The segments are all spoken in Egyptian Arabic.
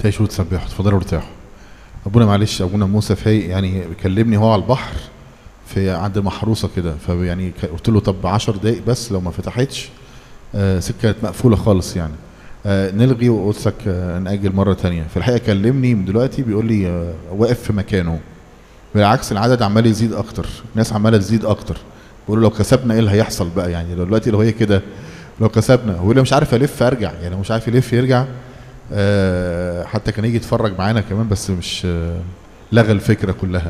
تعيشوا وتسبحوا اتفضلوا ارتاحوا ابونا معلش ابونا موسى فايق يعني كلمني هو على البحر في عند المحروسه كده فيعني ك- قلت له طب 10 دقايق بس لو ما فتحتش آه سكه كانت مقفوله خالص يعني آه نلغي وقلت لك آه ناجل مره تانية في الحقيقه كلمني من دلوقتي بيقول لي آه واقف في مكانه بالعكس العدد عمال يزيد اكتر الناس عماله تزيد اكتر بقول له لو كسبنا ايه اللي هيحصل بقى يعني لو دلوقتي لو هي كده لو كسبنا هو يقول لي مش عارف الف ارجع يعني مش عارف يلف يرجع آه حتى كان يجي يتفرج معانا كمان بس مش آه لغى الفكره كلها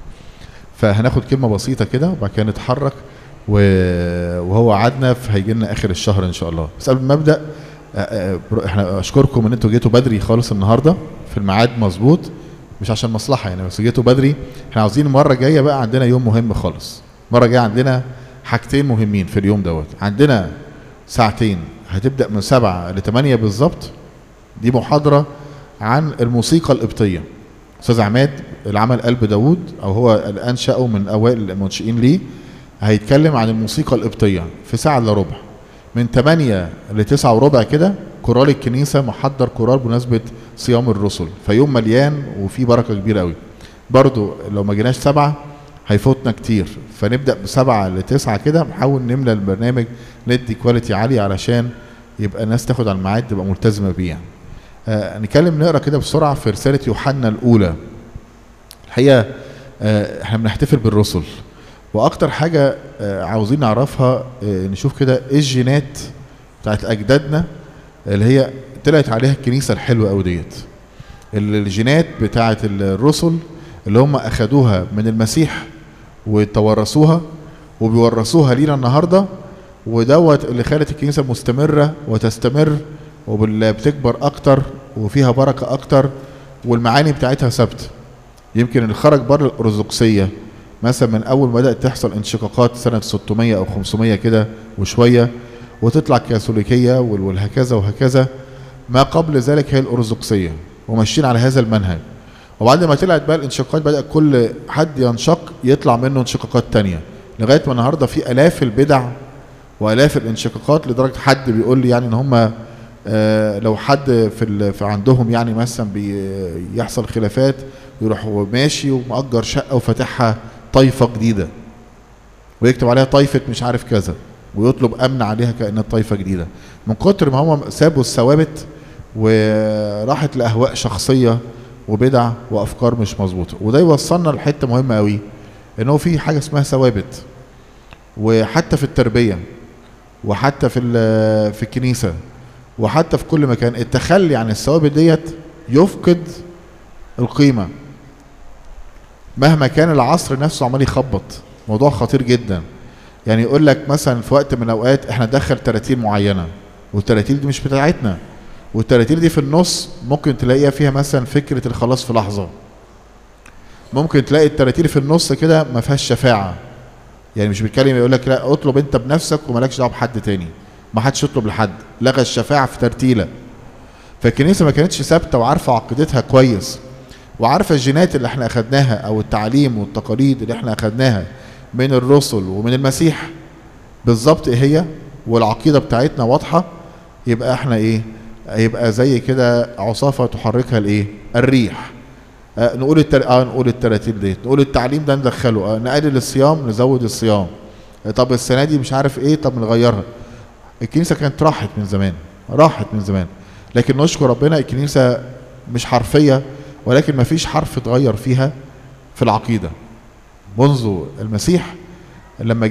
فهناخد كلمه بسيطه كده وبعد كده نتحرك و- وهو عدنا فهيجي لنا اخر الشهر ان شاء الله بس قبل ما ابدا آه، آه، بر- احنا اشكركم ان انتوا جيتوا بدري خالص النهارده في الميعاد مظبوط مش عشان مصلحه يعني بس جيتوا بدري احنا عاوزين المره الجايه بقى عندنا يوم مهم خالص المره الجايه عندنا حاجتين مهمين في اليوم دوت عندنا ساعتين هتبدا من سبعة لثمانية بالظبط دي محاضره عن الموسيقى القبطيه استاذ عماد العمل قلب داوود او هو الانشأه من اوائل المنشئين ليه هيتكلم عن الموسيقى القبطيه في ساعه الا ربع من 8 ل 9 وربع كده كورال الكنيسه محضر كورال بمناسبه صيام الرسل فيوم مليان وفيه بركه كبيره قوي برضو لو ما جيناش سبعة هيفوتنا كتير فنبدا بسبعة لتسعة كده نحاول نملى البرنامج ندي كواليتي عاليه علشان يبقى الناس تاخد على الميعاد تبقى ملتزمه بيه يعني. آه نتكلم نقرا كده بسرعه في رساله يوحنا الاولى الحقيقه آه احنا بنحتفل بالرسل واكتر حاجه آه عاوزين نعرفها آه نشوف كده ايه الجينات بتاعت اجدادنا اللي هي طلعت عليها الكنيسه الحلوه قوي ديت الجينات بتاعت الرسل اللي هم اخدوها من المسيح وتورثوها وبيورثوها لينا النهارده ودوت اللي خلت الكنيسه مستمره وتستمر وبتكبر اكتر وفيها بركه اكتر والمعاني بتاعتها ثابته يمكن اللي خرج بره الارثوذكسيه مثلا من اول ما بدات تحصل انشقاقات سنه 600 او 500 كده وشويه وتطلع الكاثوليكيه وال- والهكذا وهكذا ما قبل ذلك هي الارثوذكسيه وماشيين على هذا المنهج وبعد ما طلعت بقى الانشقاقات بدا كل حد ينشق يطلع منه انشقاقات تانية لغايه ما النهارده في الاف البدع والاف الانشقاقات لدرجه حد بيقول لي يعني ان هم آه لو حد في, ال- في عندهم يعني مثلا بيحصل خلافات يروح هو ماشي ومأجر شقه وفاتحها طائفه جديده ويكتب عليها طائفه مش عارف كذا ويطلب امن عليها كانها طائفه جديده من كتر ما هم سابوا الثوابت وراحت لاهواء شخصيه وبدع وافكار مش مظبوطه وده يوصلنا لحته مهمه قوي ان هو في حاجه اسمها ثوابت وحتى في التربيه وحتى في ال- في الكنيسه وحتى في كل مكان التخلي عن الثوابت ديت يفقد القيمه مهما كان العصر نفسه عمال يخبط موضوع خطير جدا يعني يقول لك مثلا في وقت من الاوقات احنا ندخل تراتيل معينه والتراتيل دي مش بتاعتنا والتراتيل دي في النص ممكن تلاقيها فيها مثلا فكره الخلاص في لحظه ممكن تلاقي التراتيل في النص كده ما فيهاش شفاعه يعني مش بيتكلم يقول لك لا اطلب انت بنفسك ومالكش دعوه بحد تاني ما حدش يطلب لحد لغى الشفاعه في ترتيله فالكنيسه ما كانتش ثابته وعارفه عقيدتها كويس وعارفه الجينات اللي احنا اخدناها او التعليم والتقاليد اللي احنا اخدناها من الرسل ومن المسيح بالظبط ايه هي والعقيده بتاعتنا واضحه يبقى احنا ايه يبقى زي كده عصافه تحركها الايه الريح آه نقول التر... اه نقول التراتيل ديت نقول التعليم ده ندخله آه نقلل الصيام نزود الصيام آه طب السنه دي مش عارف ايه طب نغيرها الكنيسه كانت راحت من زمان راحت من زمان لكن نشكر ربنا الكنيسه مش حرفيه ولكن ما فيش حرف اتغير فيها في العقيده منذ المسيح لما